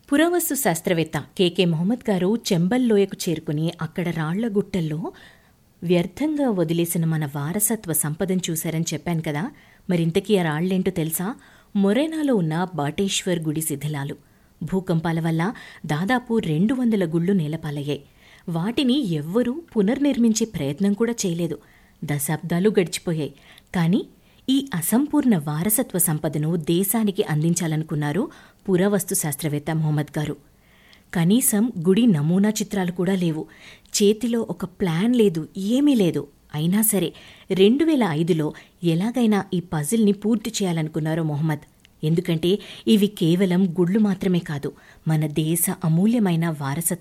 పురావస్తు శాస్త్రవేత్త కెకే మొహమ్మద్ గారు చెంబల్ లోయకు చేరుకుని అక్కడ రాళ్ల గుట్టల్లో వ్యర్థంగా వదిలేసిన మన వారసత్వ సంపదను చూశారని చెప్పాను కదా మరింతకీ ఆ రాళ్లేంటో తెలుసా మొరేనాలో ఉన్న బాటేశ్వర్ గుడి శిథిలాలు భూకంపాల వల్ల దాదాపు రెండు వందల గుళ్ళు నేలపాలయ్యాయి వాటిని ఎవ్వరూ పునర్నిర్మించే ప్రయత్నం కూడా చేయలేదు దశాబ్దాలు గడిచిపోయాయి కానీ ఈ అసంపూర్ణ వారసత్వ సంపదను దేశానికి అందించాలనుకున్నారు పురావస్తు శాస్త్రవేత్త మొహమ్మద్ గారు కనీసం గుడి నమూనా చిత్రాలు కూడా లేవు చేతిలో ఒక ప్లాన్ లేదు ఏమీ లేదు అయినా సరే రెండు వేల ఐదులో ఎలాగైనా ఈ పజిల్ని పూర్తి చేయాలనుకున్నారు మొహమ్మద్ ఎందుకంటే ఇవి కేవలం గుళ్ళు మాత్రమే కాదు మన దేశ అమూల్యమైన వారసత్వ